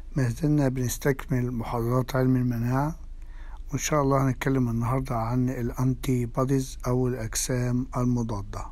ما زلنا بنستكمل محاضرات علم المناعة وإن شاء الله هنتكلم النهاردة عن الأنتي بوديز أو الأجسام المضادة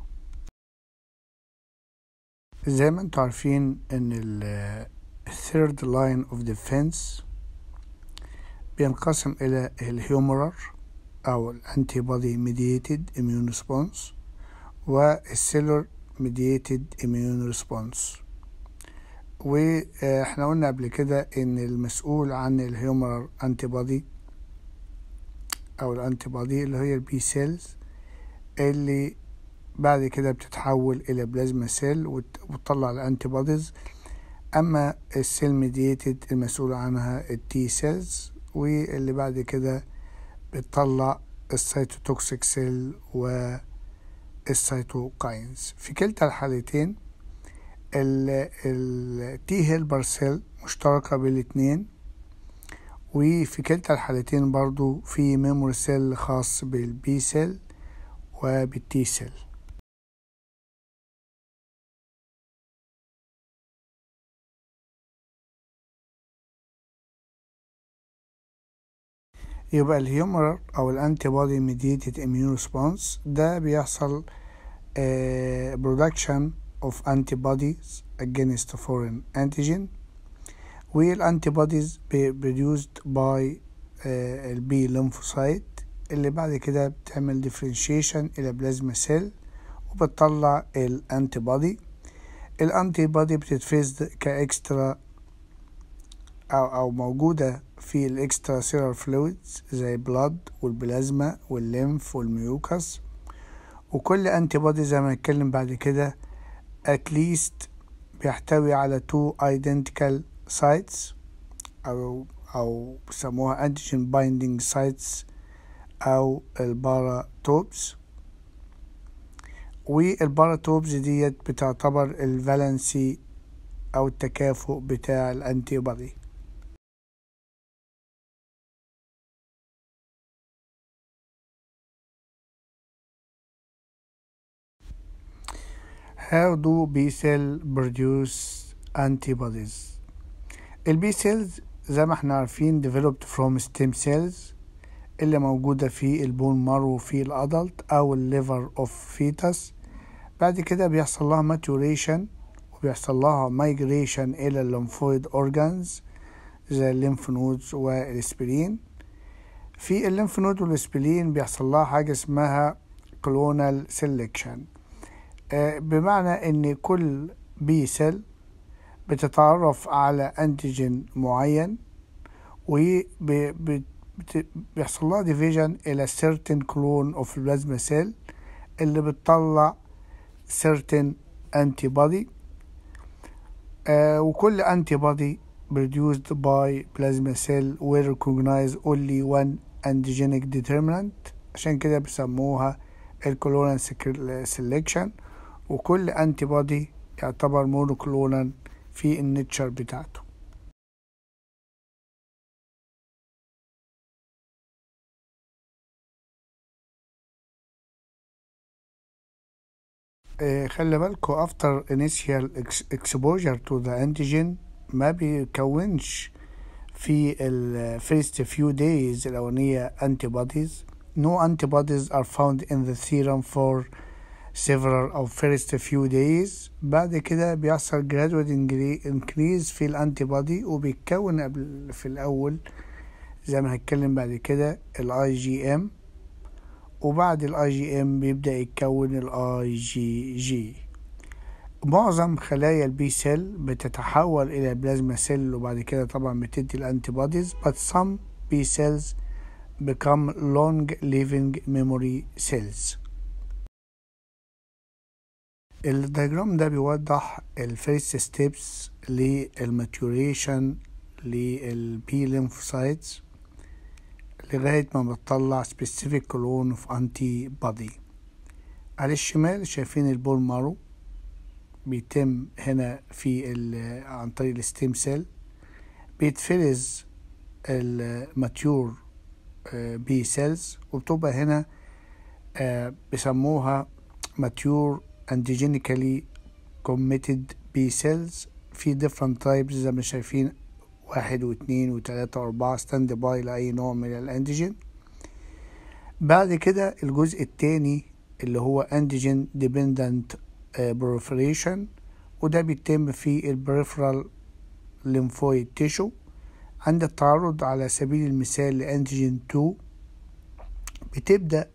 زي ما انتوا عارفين إن ال third line of defense بينقسم إلى الهيومرال أو الأنتي بودي mediated immune response والسيلر mediated immune response واحنا قلنا قبل كده ان المسؤول عن الهيومرال انتي بودي او الانتي بودي اللي هي البي سيلز اللي بعد كده بتتحول الى بلازما سيل وتطلع الانتي بوديز اما السيل ميديتد المسؤول عنها التي سيلز واللي بعد كده بتطلع السيتوتوكسيك سيل والسيتوكاينز في كلتا الحالتين التي هيلبر سيل مشتركة بالاتنين وفي كلتا الحالتين برضو في ميموري سيل خاص بالبي سيل وبالتي سيل يبقى الهيومرال او الانتي بودي ميديتد اميون ريسبونس ده بيحصل برودكشن of antibodies against foreign antigen والانتيبوديز produced by البي lymphocyte اللي بعد كده بتعمل differentiation الى بلازما سيل وبتطلع الانتيبودي الانتيبودي بتتفز كاكسترا او او موجوده في الاكسترا سيلر فلويدز زي بلاد والبلازما والليمف والميوكس وكل انتيبودي زي ما نتكلم بعد كده at least بيحتوي على two identical sites أو أو بيسموها antigen binding sites أو الباراتوبس والباراتوبس ديت بتعتبر الفالنسي أو التكافؤ بتاع الأنتي بودي How do B cell produce antibodies? البي سيلز زي ما احنا عارفين developed from stem cells اللي موجودة في البون مارو في الأدلت أو الليفر اوف فيتس بعد كده بيحصل لها maturation وبيحصل لها migration إلى الليمفويد أورجانز زي الليمف نودز والاسبرين في الليمف نود والاسبرين بيحصل لها حاجة اسمها كلونال سيلكشن بمعنى ان كل بي سيل بتتعرف على انتيجين معين وبيحصل لها ديفيجن الى certain clone of plasma cell اللي بتطلع certain antibody آه وكل antibody produced by plasma cell will recognize only one antigenic determinant عشان كده بيسموها الكلونال سيلكشن وكل انتي بودي يعتبر مونوكلونال في النيتشر بتاعته آه خلي بالكوا after initial exposure to the antigen ما بيكونش في ال first few days الأولانية antibodies no antibodies are found in the serum for several أو first few days بعد كده بيحصل gradual increase في الانتي بودي وبيتكون قبل في الأول زي ما هنتكلم بعد كده الاي جي ام وبعد الاي جي ام بيبدأ يتكون الاي جي جي معظم خلايا البي سيل بتتحول إلى بلازما سيل وبعد كده طبعا بتدي الانتي بوديز but some B cells become long living memory cells الدياجرام ده بيوضح الفيرست ستيبس للماتوريشن للبي lymphocytes لغاية ما بتطلع specific clone of antibody على الشمال شايفين البول مارو بيتم هنا في عن طريق الستيم سيل بيتفرز الماتيور بي سيلز وبتبقى هنا بيسموها ماتيور antigenically committed B cells في different types زي ما شايفين واحد واثنين وثلاثة وأربعة ستاند باي لأي نوع من الأنتيجين بعد كده الجزء التاني اللي هو أنتيجين ديبندنت proliferation وده بيتم في البريفرال lymphoid tissue عند التعرض على سبيل المثال لأنتيجين 2 بتبدأ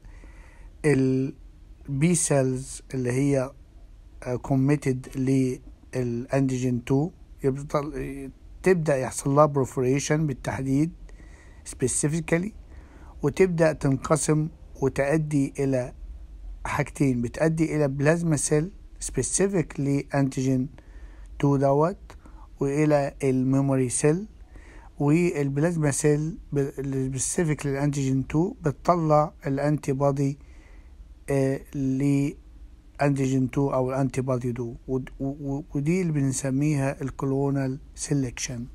البي سيلز اللي هي كوميتد للأنتيجين 2 يفضل تبدأ يحصل لها بروفوريشن بالتحديد specifically وتبدأ تنقسم وتؤدي إلى حاجتين بتؤدي إلى بلازما سيل specific لأنتيجين 2 دوت وإلى الميموري سيل والبلازما سيل السبيسيفيك للأنتيجين 2 بتطلع الأنتي بودي آه لأنتيجين 2 أو الأنتي بودي 2 ودي اللي بنسميها الكلونال سيلكشن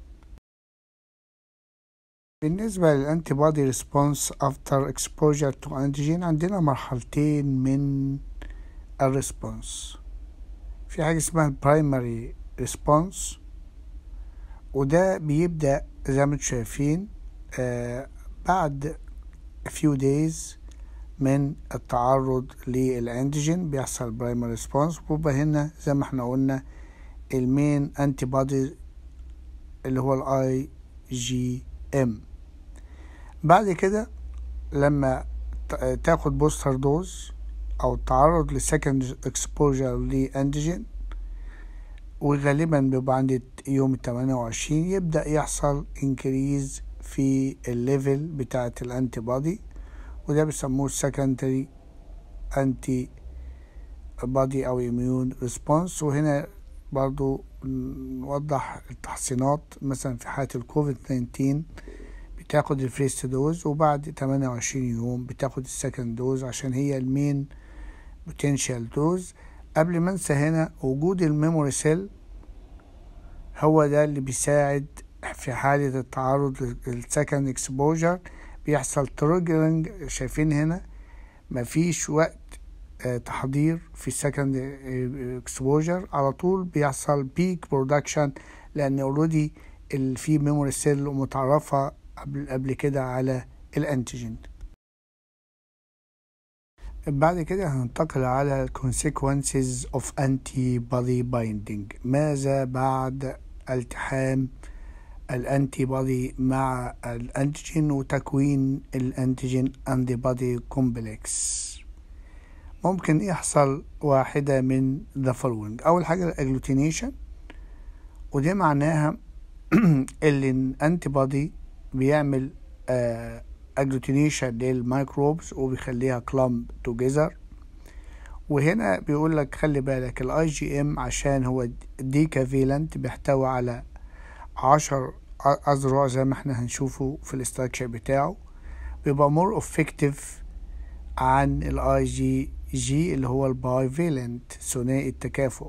بالنسبة للأنتي بودي ريسبونس افتر اكسبوجر تو انتيجين عندنا مرحلتين من الريسبونس في حاجة اسمها البرايمري ريسبونس وده بيبدأ زي ما انتم شايفين آه بعد few days من التعرض للانتيجين بيحصل برايمري ريسبونس وبيبقى هنا زي ما احنا قلنا المين انتي بودي اللي هو الاي جي ام بعد كده لما تاخد بوستر دوز او تعرض لسكند اكسبوجر لانتيجين وغالبا بيبقى عند يوم التمانية وعشرين يبدأ يحصل انكريز في الليفل بتاعة الانتي بودي وده بيسموه secondary انتي بودي او immune response وهنا برضو نوضح التحصينات مثلا في حالة الكوفيد 19 بتاخد الفيرست دوز وبعد 28 يوم بتاخد السكند دوز عشان هي المين بوتنشال دوز قبل ما انسى هنا وجود الميموري سيل هو ده اللي بيساعد في حالة التعرض للسكند اكسبوجر بيحصل تريجرنج شايفين هنا مفيش وقت تحضير في السكند اكسبوجر على طول بيحصل بيك برودكشن لان اوريدي في ميموري سيل متعرفة قبل قبل كده على الانتيجين بعد كده هننتقل على consequences of antibody binding ماذا بعد التحام الانتي بودي مع الانتيجين وتكوين الانتيجين انتي بودي كومبلكس ممكن يحصل واحدة من the following أول حاجة الاجلوتينيشن ودي معناها اللي الانتي بودي بيعمل اجلوتينيشن للميكروبز وبيخليها كلامب توجذر وهنا بيقول لك خلي بالك الاي جي ام عشان هو ديكافيلنت بيحتوي على عشر أذرع زي ما احنا هنشوفه في الاستراكشر بتاعه بيبقى مور افكتيف عن الاي جي جي اللي هو الباي فيلنت ثنائي التكافؤ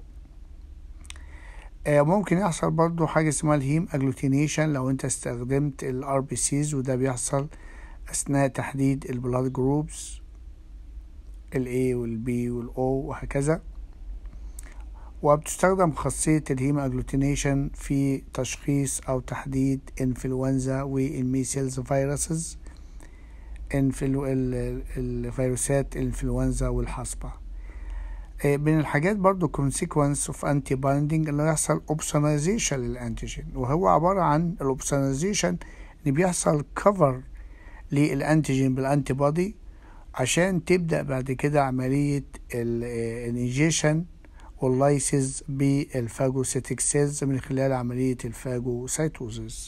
آه ممكن يحصل برضو حاجة اسمها الهيم اجلوتينيشن لو انت استخدمت الار بي سيز وده بيحصل اثناء تحديد البلاد جروبس الاي والبي والاو وهكذا وبتستخدم خاصية الهيم اجلوتينيشن في تشخيص أو تحديد انفلونزا والميسيلز فيروسز انفلو الفيروسات الانفلونزا والحصبة من الحاجات برضو consequence of anti binding اللي يحصل opsonization للانتيجين وهو عبارة عن الاوبسونايزيشن ان بيحصل cover للانتيجين بالانتي بودي عشان تبدأ بعد كده عملية الانجيشن واللايسيز بالفاجوسيتيك سيلز من خلال عملية الفاجوسيتوزيس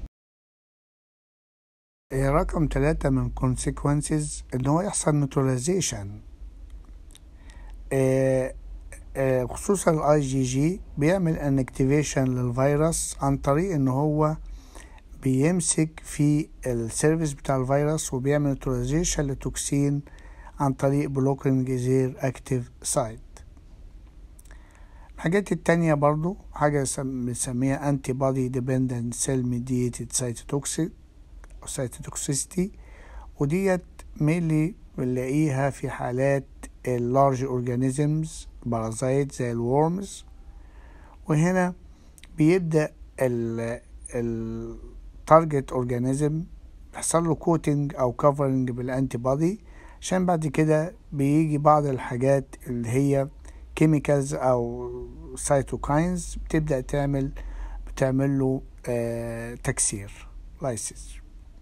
رقم ثلاثة من consequences ان هو يحصل neutralization خصوصا الاي جي جي بيعمل انكتيفيشن للفيروس عن طريق ان هو بيمسك في السيرفيس بتاع الفيروس وبيعمل نيوتراليزيشن لتوكسين عن طريق بلوكينج زير اكتيف سايت الحاجات التانية برضو حاجة بنسميها انتي بودي ديبندنت سيل ميديتد سايتوتوكسيك او سايتوتوكسيستي وديت ميلي بنلاقيها في حالات اللارج اورجانيزمز بارازايت زي الورمز وهنا بيبدأ التارجت اورجانيزم بيحصل له كوتنج او كفرنج بالانتي بودي عشان بعد كده بيجي بعض الحاجات اللي هي كيميكالز او سايتوكاينز بتبدا تعمل بتعمل له آه تكسير لايسيس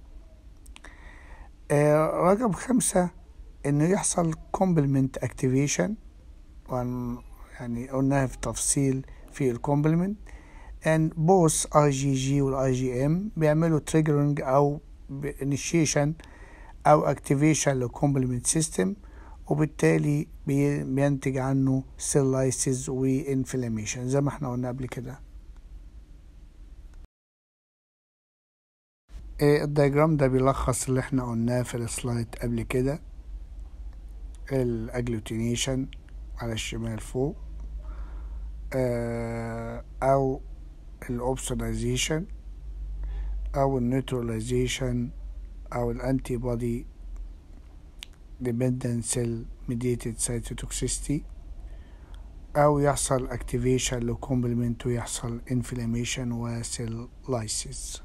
آه رقم خمسة انه يحصل كومبلمنت اكتيفيشن يعني قلناها في تفصيل في الكومبلمنت and both IgG وال IgM بيعملوا triggering أو initiation أو activation للكومبلمنت سيستم وبالتالي بينتج عنه cell lysis وانفلاميشن زي ما احنا قلنا قبل كده الدياجرام ده بيلخص اللي احنا قلناه في السلايد قبل كده الاجلوتينيشن على الشمال فوق او الاوبسونايزيشن او النيوتراليزيشن او الانتي بودي dependent cell mediated cytotoxicity او يحصل activation لكومبلمنت ويحصل inflammation وسيل lysis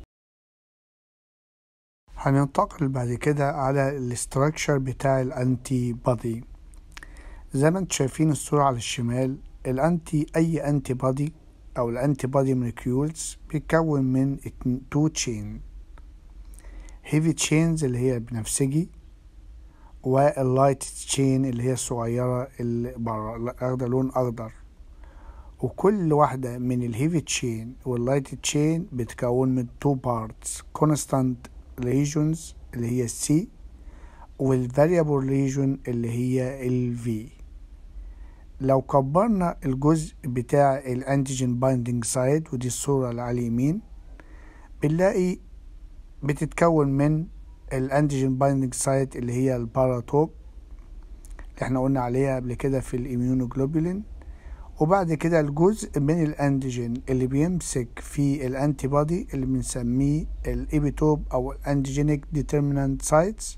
هننتقل بعد كده على الاستراكشر بتاع الانتي بودي زي ما انتم شايفين الصورة على الشمال الانتي اي انتي بودي او الانتي بودي موليكيولز بيتكون من تو تشين هيفي تشينز اللي هي البنفسجي واللايت تشين اللي هي الصغيرة اللي بره اخدة لون اخضر وكل واحدة من الهيفي تشين واللايت تشين بتكون من تو بارتس كونستانت ريجونز اللي هي السي والفاريبل ريجون اللي هي الفي لو كبرنا الجزء بتاع الانتيجين بايندينج سايد ودي الصورة اللي على اليمين بنلاقي بتتكون من الانتيجين بايندينج سايت اللي هي الباراتوب اللي احنا قلنا عليها قبل كده في الاميونوجلوبولين وبعد كده الجزء من الانتيجين اللي بيمسك في الانتي بودي اللي بنسميه الايبيتوب او الانتيجينيك ديترمينانت سايتس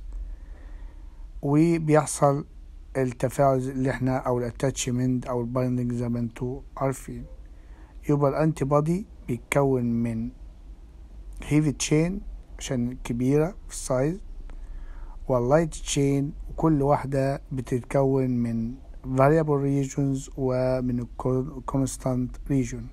وبيحصل التفاعل اللي احنا او الاتاتشمنت او البايندنج زي ما انتوا عارفين يبقى الانتي بودي بيتكون من هيفي تشين عشان كبيرة في السايز واللايت تشين وكل واحدة بتتكون من variable regions ومن constant region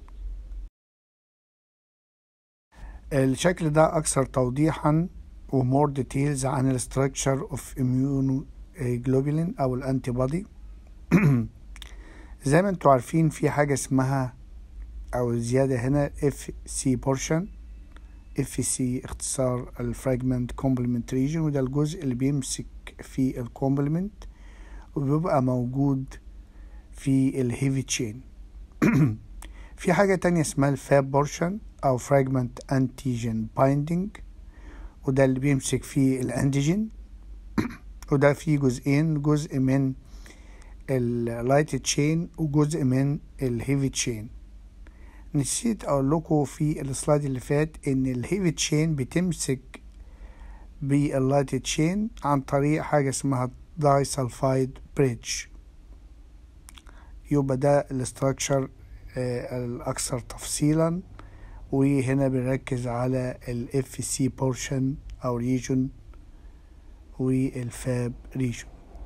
الشكل ده أكثر توضيحا ومور ديتيلز عن الستراكشر اوف immunoglobulin أو الأنتي بودي زي ما انتوا عارفين في حاجة اسمها أو زيادة هنا اف سي بورشن اف سي اختصار الفراجمنت كومبلمنت ريجن وده الجزء اللي بيمسك في الكومبلمنت وبيبقى موجود في الهيفي تشين في حاجة تانية اسمها الفاب بورشن أو فراجمنت أنتيجين بايندينج وده اللي بيمسك فيه الأنتيجين وده فيه جزئين جزء من اللايت تشين وجزء من الهيفي تشين نسيت اقول لكم في السلايد اللي فات ان الهيفي تشين بتمسك باللايت تشين عن طريق حاجة اسمها داي سلفايد بريدج يبقى ده الاستراكشر الاكثر تفصيلا وهنا بنركز على الاف سي بورشن او ريجون والفاب ريجون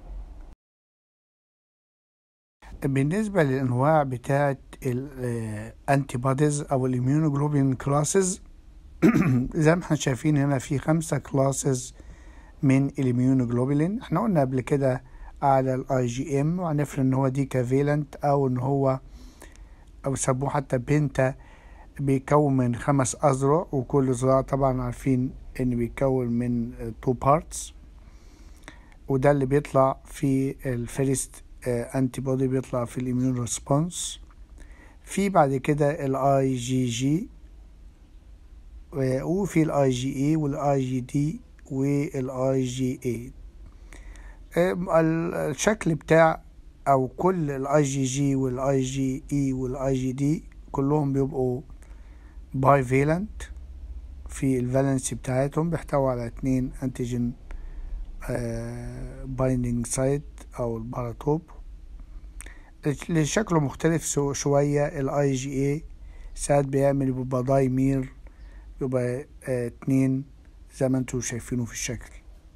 بالنسبة للأنواع بتاعة الأنتي بوديز أو الإميونوجلوبين كلاسز زي ما احنا شايفين هنا في خمسة كلاسز من الإميونوجلوبولين احنا قلنا قبل كده على الاي جي ام وهنفرض ان هو دي كافيلنت او ان هو او سموه حتى بنتا بيكون من خمس أذرع وكل ذراع طبعا عارفين ان بيكون من تو بارتس وده اللي بيطلع في الفيرست انتي بودي بيطلع في الاميون ريسبونس في بعد كده الاي جي جي وفي الاي جي اي والاي جي دي والاي جي اي الشكل بتاع او كل الاي جي جي والاي جي اي والاي جي دي كلهم بيبقوا باي فيلنت في الفالنسي بتاعتهم بيحتوي على اتنين انتيجين بايندينج سايت او الباراتوب اللي شكله مختلف شوية الاي جي اي ساعات بيعمل بيبقى دايمير يبقى آه اتنين زي ما انتوا شايفينه في الشكل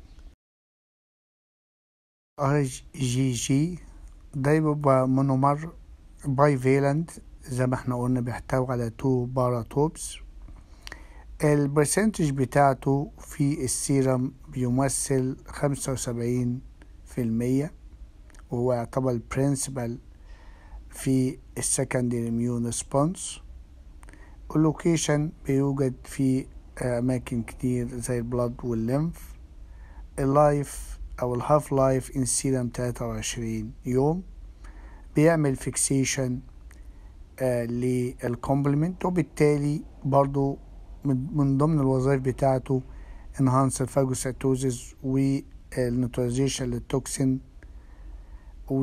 اي جي جي ده بيبقى مونومر باي فيلنت زي ما احنا قلنا بيحتوي على تو باراتوبس البرسنتج بتاعته في السيرم بيمثل خمسة وسبعين في المية وهو يعتبر البرنسبل في السكندري اميون ريسبونس اللوكيشن بيوجد في أماكن كتير زي البلاد والليمف اللايف أو الهاف لايف إن سيرم تلاتة وعشرين يوم بيعمل فيكسيشن آه للكومبلمنت وبالتالي برضو من ضمن الوظائف بتاعته انهانس الفاجوسيتوزيس والنيوتراليزيشن للتوكسين و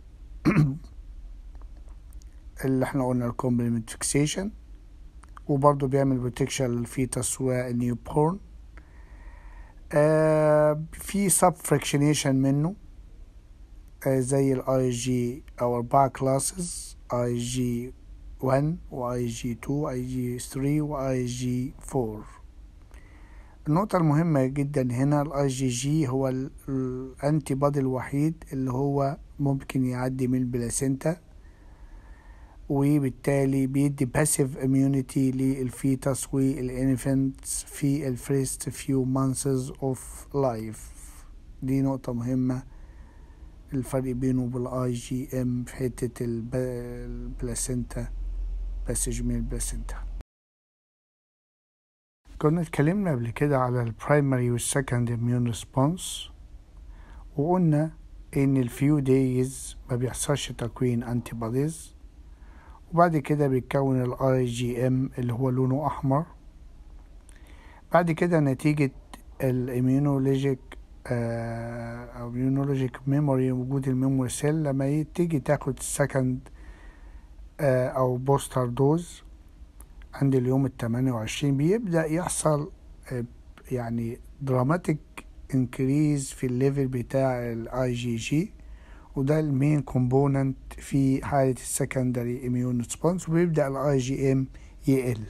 اللي احنا قلنا الكومبلمنت فيكسيشن وبرضه بيعمل بروتكشن للفيتس والنيو بورن آه في سب فريكشنيشن منه آه زي الاي جي او اربعة كلاسز اي جي 1 واي جي 2 اي جي 3 واي جي 4 النقطة المهمة جدا هنا الاي جي جي هو الانتي بادي الوحيد اللي هو ممكن يعدي من البلاسينتا وبالتالي بيدي باسيف اميونيتي للفيتس والانفنتس في الفيرست فيو مانثز اوف لايف دي نقطة مهمة الفرق بينه بالاي جي ام في حتة البلاسينتا باسج من البلاسينتا كنا اتكلمنا قبل كده على البرايمري والسكند اميون ريسبونس وقلنا ان الفيو دايز ما بيحصلش تكوين انتي بوديز وبعد كده بيتكون الاي جي ام اللي هو لونه احمر بعد كده نتيجة الاميونولوجيك او اميونولوجيك ميموري وجود الميموري سيل لما تيجي تاخد السكند او بوستر دوز عند اليوم التمانية وعشرين بيبدأ يحصل يعني دراماتيك انكريز في الليفل بتاع الاي جي جي وده المين كومبوننت في حالة السكندري اميون ريسبونس وبيبدأ الاي جي ام يقل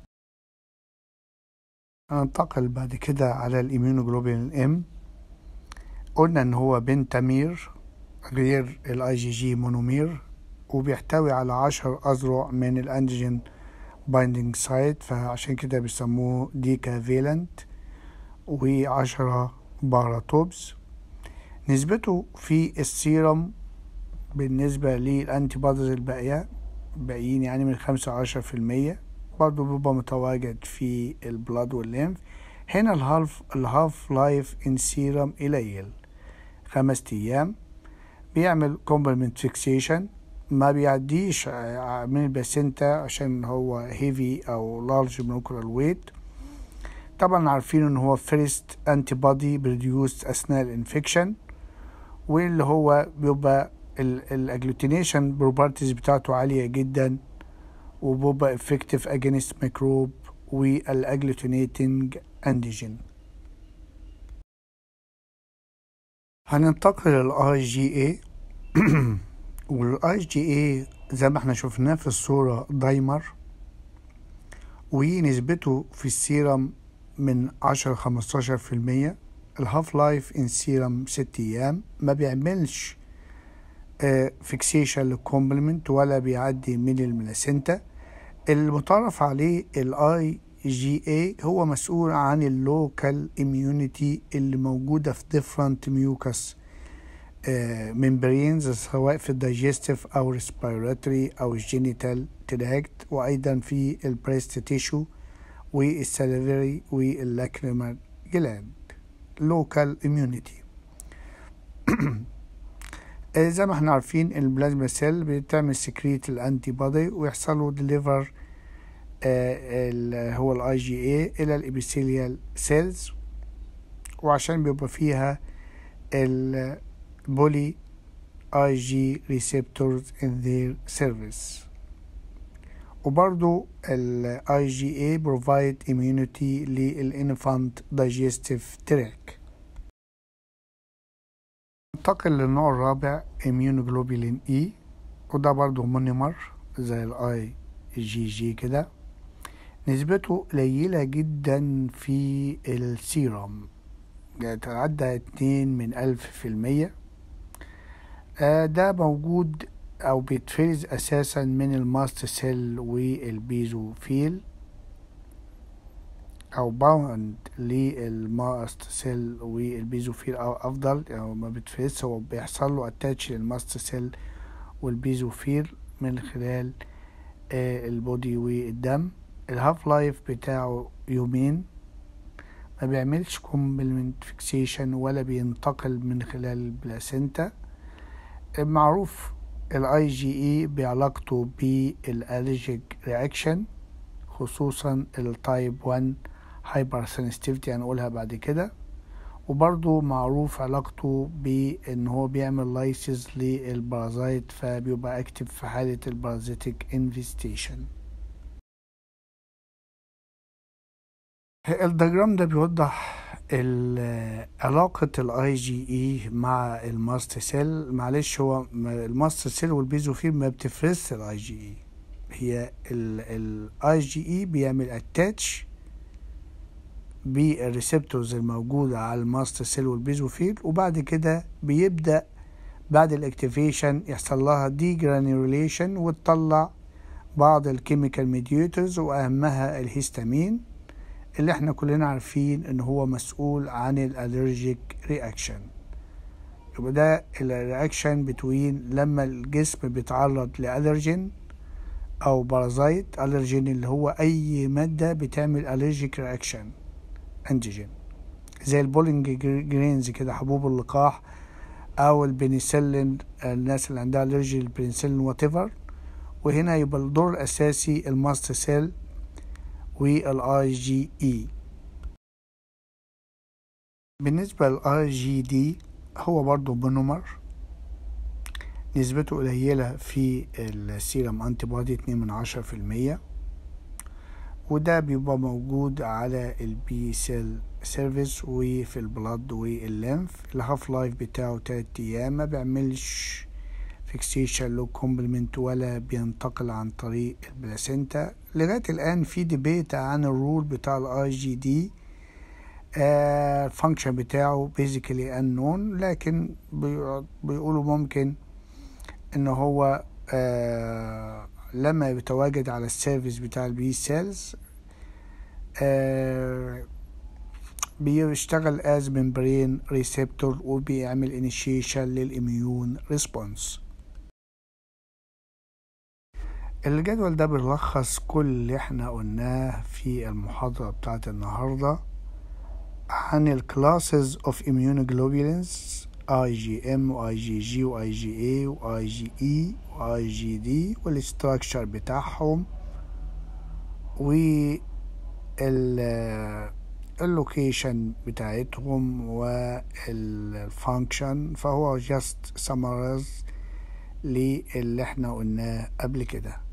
هننتقل بعد كده على الاميونوجلوبين ام قلنا ان هو بنتامير غير الاي جي جي مونومير وبيحتوي على عشر أذرع من الأنتيجين بايندينج سايت فعشان كده بيسموه ديكا فيلنت وعشرة باراتوبس نسبته في السيرم بالنسبة للأنتي بوديز الباقية باقيين يعني من خمسة عشر في المية برضه بيبقى متواجد في البلاد والليمف هنا الهاف الهاف لايف ان سيرم قليل خمس أيام بيعمل كومبلمنت فيكسيشن ما بيعديش من الباسنتا عشان هو هيفي او لارج مولكولار ويت طبعا عارفين ان هو فيرست انتي بودي بروديوس اثناء الانفكشن واللي هو بيبقى الاجلوتينيشن بروبرتيز بتاعته عالية جدا وبيبقى افكتيف اجينست ميكروب والاجلوتينيتنج انتيجين هننتقل للاي جي اي والاي جي اي زي ما احنا شفناه في الصورة دايمر ونسبته في السيرم من عشرة خمستاشر في المية الهاف لايف ان سيرم ست ايام ما بيعملش فيكسيشن للكومبلمنت ولا بيعدي من الملاسنتا المتعرف عليه الاي جي اي هو مسؤول عن اللوكال اميونيتي اللي موجودة في different mucus ممبرينز سواء في الدايجستيف او ريسبيراتوري او الجينيتال تراكت وايضا في البريست تيشو والسليفري واللاكريمال جلاند لوكال اميونيتي زي ما احنا عارفين البلازما سيل بتعمل سكريت الانتي بودي ويحصل له ديليفر هو الاي جي اي الى الابيثيليال سيلز وعشان بيبقى فيها البولي اي جي ريسبتورز in their service وبرضو الاي جي اي provide immunity للانفانت digestive tract ننتقل للنوع الرابع immunoglobulin E وده برضو مونيمر زي الاي جي جي كده نسبته قليلة جدا في السيرم يتعدى اتنين من ألف في المية آه، ده موجود أو بيتفرز أساسا من الماست سيل والبيزوفيل أو باوند للماست سيل والبيزوفيل أو أفضل يعني ما بيتفرزش هو بيحصل له اتاتش للماست سيل والبيزوفيل من خلال آه، البودي والدم الهاف لايف بتاعه يومين ما بيعملش كومبلمنت فيكسيشن ولا بينتقل من خلال البلاسينتا معروف الاي جي اي بعلاقته بالالرجيك رياكشن خصوصا التايب 1 هايبر سنسيتيفيتي هنقولها بعد كده وبرضه معروف علاقته بان هو بيعمل لايسيس للبرازيت فبيبقى اكتف في حالة البرازيتك انفستيشن الدياجرام ده بيوضح ال- علاقة الاي جي اي مع الماست سيل معلش هو ما- الماست سيل والبيزوفيل ما بتفرزش الاي جي اي هي الاي جي اي بيعمل اتاتش بالريسبتورز الموجودة على الماست سيل والبيزوفيل وبعد كده بيبدأ بعد الاكتيفيشن يحصل لها دي جرانيوليشن وتطلع بعض الكيميكال ميدياتورز واهمها الهستامين اللي احنا كلنا عارفين ان هو مسؤول عن الالرجيك رياكشن يبقى ده الرياكشن بتوين لما الجسم بيتعرض لالرجين او بارازايت الرجين اللي هو اي ماده بتعمل الرجيك رياكشن انتيجين زي البولينج جرينز كده حبوب اللقاح او البنسلين الناس اللي عندها الرجي للبنسلين واتيفر وهنا يبقى الدور الاساسي الماست سيل والاي جي اي بالنسبة للاي جي دي هو برضو مونومر نسبته قليلة في السيرم انتي بودي اتنين من عشرة في المية وده بيبقى موجود على البي سيل سيرفيس وفي البلد والليمف الهاف لايف بتاعه تلات ايام ما بيعملش فيكسيشن لو كومبلمنت ولا بينتقل عن طريق البلاسينتا لغاية الآن في ديبيت عن الرول بتاع الاي جي دي الفانكشن بتاعه بيزيكالي انون لكن بي- بيقولوا ممكن ان هو آه لما بيتواجد على السيرفيس بتاع البي سيلز آه بيشتغل از ممبرين ريسبتور وبيعمل انيشيشن للاميون ريسبونس الجدول ده بيلخص كل اللي احنا قلناه في المحاضرة بتاعت النهاردة عن الكلاسز اوف immunoglobulins اي جي ام واي جي جي واي جي اي واي جي اي واي جي دي والاستراكشر بتاعهم و اللوكيشن بتاعتهم والفانكشن فهو جاست سمرايز للي احنا قلناه قبل كده